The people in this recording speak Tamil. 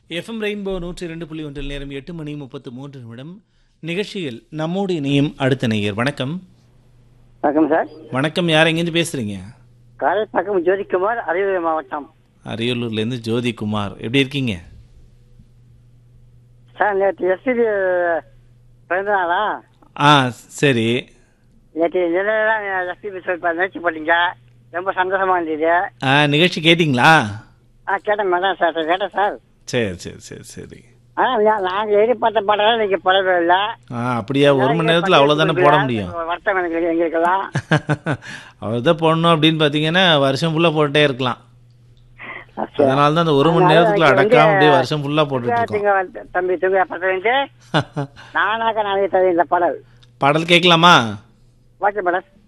எஃப்எம் ரெயின்போ நூற்றி இரண்டு புள்ளி ஒன்றில் நேரம் எட்டு மணி முப்பத்து மூன்று நிமிடம் நிகழ்ச்சியில் நம்மோடு இணையும் அடுத்த நேயர் வணக்கம் வணக்கம் சார் வணக்கம் யார் எங்கேருந்து பேசுறீங்க காரைப்பாக்கம் ஜோதிக்குமார் அரியலூர் மாவட்டம் அரியலூர்லேருந்து ஜோதி குமார் எப்படி இருக்கீங்க சார் நேற்று எஸ்பிபி பிறந்த நாளா ஆ சரி நேற்று நிலையெல்லாம் எஸ்பிபி சொல்லி நிகழ்ச்சி போட்டீங்க ரொம்ப சந்தோஷமா இருந்தது ஆ நிகழ்ச்சி கேட்டிங்களா ஆ கேட்டேன் மேடம் சார் சார் கேட்டேன் சார் சரி சரி சரி சரி ஆனால் நாங்கள் எதிர்பார்த்த பாடலாம் நீங்கள் போடவே இல்லை ஆ அப்படியா ஒரு மணி நேரத்தில் அவ்வளோதானே போட முடியும் வருத்தம் எனக்கு எங்களுக்கெல்லாம் அவ்வளோதான் போடணும் அப்படின்னு பார்த்தீங்கன்னா வருஷம் ஃபுல்லாக போட்டுட்டே இருக்கலாம் சரி. அதனால தான் அந்த ஒரு மணி நேரத்துக்குள்ள அதான் அடக்காம இங்க அப்படியே வருஷம் ஃபுல்லாக போட்டுட்டு இருக்கோம் தூங்க வந்து- தம்பி தூங்க பட்டு நானாக நாளைக்கு தரேன் இந்த பாடல் பாடல் கேட்கலாமா ஓகே மேடம்